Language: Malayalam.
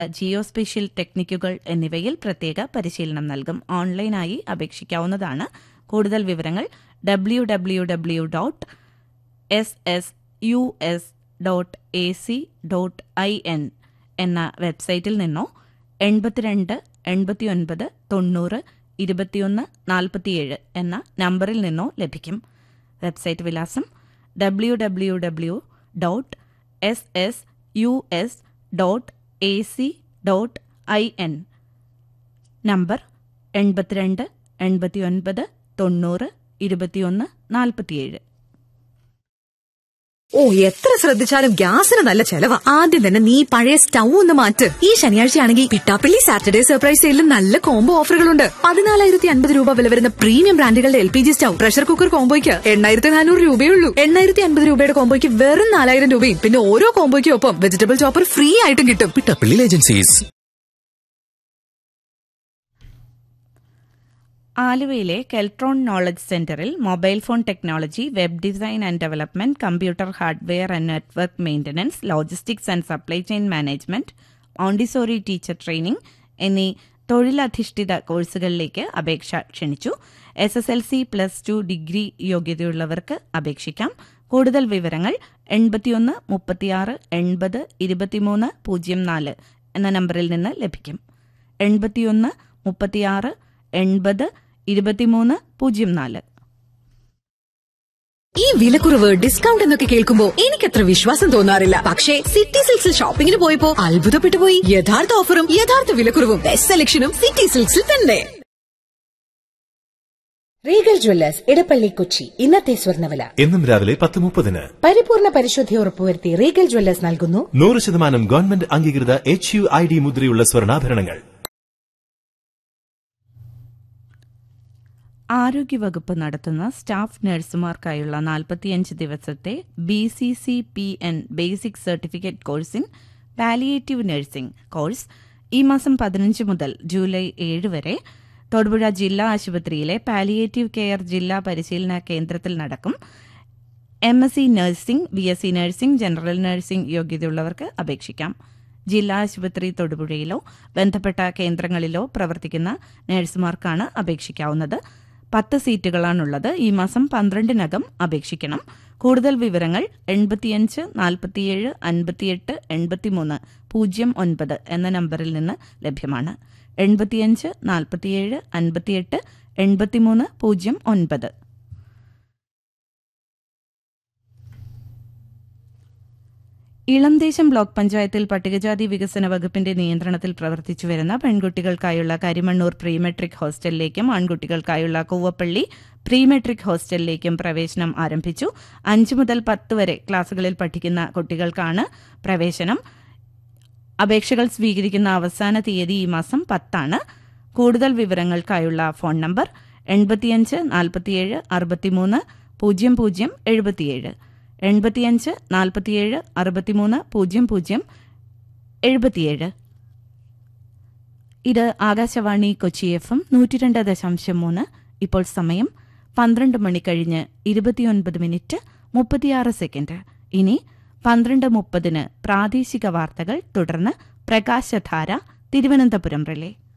ജിയോസ്പേഷ്യൽ ടെക്നിക്കുകൾ എന്നിവയിൽ പ്രത്യേക പരിശീലനം നൽകും ഓൺലൈനായി അപേക്ഷിക്കാവുന്നതാണ് കൂടുതൽ വിവരങ്ങൾ W W W dot S S U S dot A C dot I N എന്ന വെബ്സൈറ്റിൽ നിന്നോ എൺപത്തിരണ്ട് എൺപത്തിയൊൻപത് തൊണ്ണൂറ് ഇരുപത്തിയൊന്ന് നാൽപ്പത്തിയേഴ് എന്ന നമ്പറിൽ നിന്നോ ലഭിക്കും വെബ്സൈറ്റ് വിലാസം W W W dot S S U S dot A C dot I N number എൺപത്തിരണ്ട് എൺപത്തിയൊൻപത് തൊണ്ണൂറ് ഇരുപത്തിയൊന്ന് നാൽപ്പത്തിയേഴ് ഓ എത്ര ശ്രദ്ധിച്ചാലും ഗ്യാസിന് നല്ല ചെലവാ ആദ്യം തന്നെ നീ പഴയ സ്റ്റൗ ഒന്ന് മാറ്റ് ഈ ശനിയാഴ്ചയാണെങ്കിൽ പിട്ടാപ്പള്ളി സാറ്റർഡേ സർപ്രൈസ് സെയിലും നല്ല കോംബോ ഓഫറുകളുണ്ട് പതിനാലായിരത്തി അൻപത് രൂപ വില വരുന്ന പ്രീമിയം ബ്രാൻഡുകളുടെ L P G stove pressure cooker കോംബോയ്ക്ക് എണ്ണായിരത്തി നാനൂറ് രൂപയേ ഉള്ളൂ എണ്ണായിരത്തി അൻപത് രൂപയുടെ കോംബോയ്ക്ക് വെറും നാലായിരം രൂപയും പിന്നെ ഓരോ കോംബോയ്ക്കും ഒപ്പം വെജിറ്റബിൾ ചോപ്പർ ഫ്രീ ആയിട്ടും കിട്ടും പിട്ടപ്പള്ളി ഏജൻസീസ് ആലുവയിലെ കെൽട്രോൺ നോളജ് സെന്ററിൽ mobile phone technology web design and development computer hardware and network maintenance logistics and supply chain management Montessori teacher training എന്നീ തൊഴിലധിഷ്ഠിത കോഴ്സുകളിലേക്ക് അപേക്ഷ ക്ഷണിച്ചു S S L C plus two degree യോഗ്യതയുള്ളവർക്ക് അപേക്ഷിക്കാം കൂടുതൽ വിവരങ്ങൾ എൺപത്തിയൊന്ന് മുപ്പത്തിയാറ് എൺപത് ഇരുപത്തിമൂന്ന് പൂജ്യം നാല് എന്ന നമ്പറിൽ നിന്ന് ലഭിക്കും എൺപത്തിയൊന്ന് മുപ്പത്തിയാറ് എൺപത് ഇരുപത്തിമൂന്ന് പൂജ്യം നാല് ഈ വിലക്കുറവ് ഡിസ്കൗണ്ട് എന്നൊക്കെ കേൾക്കുമ്പോ എനിക്കത്ര വിശ്വാസം തോന്നാറില്ല പക്ഷേ സിറ്റി സിൽക്സിൽ ഷോപ്പിംഗിന് പോയപ്പോ അത്ഭുതപ്പെട്ടു പോയി യഥാർത്ഥ ഓഫറും യഥാർത്ഥ വിലക്കുറവും ബെസ്റ്റ് സെലക്ഷനും സിറ്റി സിൽക്സിൽ തന്നെ റീഗൽ ജ്വല്ലേഴ്സ് ഇടപ്പള്ളി കൊച്ചി ഇന്നത്തെ സ്വർണ്ണവില എന്നും രാവിലെ പത്ത് മുപ്പതിന് പരിപൂർണ പരിശുദ്ധി ഉറപ്പുവരുത്തി റീഗൽ ജ്വല്ലേഴ്സ് നൽകുന്നു നൂറ് ശതമാനം ഗവൺമെന്റ് അംഗീകൃത എച്ച് യു ഐ ഡി മുദ്രയുള്ള സ്വർണ്ണാഭരണങ്ങൾ ആരോഗ്യവകുപ്പ് നടത്തുന്ന സ്റ്റാഫ് നഴ്സുമാർക്കായുള്ള നാൽപ്പത്തിയഞ്ച് ദിവസത്തെ B C C P N basic certificate course in palliative nursing course ഈ മാസം പതിനഞ്ച് മുതൽ ജൂലൈ ഏഴ് വരെ തൊടുപുഴ ജില്ലാ ആശുപത്രിയിലെ പാലിയേറ്റീവ് കെയർ ജില്ലാ പരിശീലന കേന്ദ്രത്തിൽ നടക്കും M S C nursing B S C nursing general nursing യോഗ്യതയുള്ളവർക്ക് അപേക്ഷിക്കാം ജില്ലാ ആശുപത്രി തൊടുപുഴയിലോ ബന്ധപ്പെട്ട കേന്ദ്രങ്ങളിലോ പ്രവർത്തിക്കുന്ന നഴ്സുമാർക്കാണ് അപേക്ഷിക്കാവുന്നത് പത്ത് സീറ്റുകളാണുള്ളത് ഈ മാസം പന്ത്രണ്ടിനകം അപേക്ഷിക്കണം കൂടുതൽ വിവരങ്ങൾ എൺപത്തിയഞ്ച് നാൽപ്പത്തിയേഴ് അൻപത്തിയെട്ട് എൺപത്തിമൂന്ന് പൂജ്യം ഒൻപത് എന്ന നമ്പറിൽ നിന്ന് ലഭ്യമാണ് എൺപത്തിയഞ്ച് നാൽപ്പത്തിയേഴ് അൻപത്തിയെട്ട് എൺപത്തിമൂന്ന് പൂജ്യം ഒൻപത് ഇളംദേശം ബ്ലോക്ക് പഞ്ചായത്തിൽ പട്ടികജാതി വികസന വകുപ്പിന്റെ നിയന്ത്രണത്തിൽ പ്രവർത്തിച്ചുവരുന്ന പെൺകുട്ടികൾക്കായുള്ള കരിമണ്ണൂർ പ്രീ മെട്രിക് ഹോസ്റ്റലിലേക്കും ആൺകുട്ടികൾക്കായുള്ള കൂവപ്പള്ളി പ്രീ മെട്രിക് ഹോസ്റ്റലിലേക്കും പ്രവേശനം ആരംഭിച്ചു അഞ്ച് മുതൽ പത്ത് വരെ ക്ലാസുകളിൽ പഠിക്കുന്ന കുട്ടികൾക്കാണ് പ്രവേശനം അപേക്ഷകൾ സ്വീകരിക്കുന്ന അവസാന തീയതി ഈ മാസം പത്താണ് കൂടുതൽ വിവരങ്ങൾക്കായുള്ള ഫോൺ നമ്പർ എൺപത്തിയഞ്ച് നാൽപ്പത്തിയേഴ് അറുപത്തിമൂന്ന് പൂജ്യം പൂജ്യം എഴുപത്തിയേഴ് എൺപത്തിയഞ്ച് നാൽപ്പത്തിയേഴ് അറുപത്തിമൂന്ന് പൂജ്യം പൂജ്യം എഴുപത്തിയേഴ് ഇത് ആകാശവാണി കൊച്ചി എഫ് എം നൂറ്റിരണ്ട് ദശാംശം മൂന്ന് ഇപ്പോൾ സമയം പന്ത്രണ്ട് മണി കഴിഞ്ഞ് ഇരുപത്തിയൊൻപത് മിനിറ്റ് മുപ്പത്തിയാറ് സെക്കൻഡ് ഇനി പന്ത്രണ്ട് മുപ്പതിന് പ്രാദേശിക വാർത്തകൾ തുടർന്ന് പ്രകാശധാര തിരുവനന്തപുരം റിലേ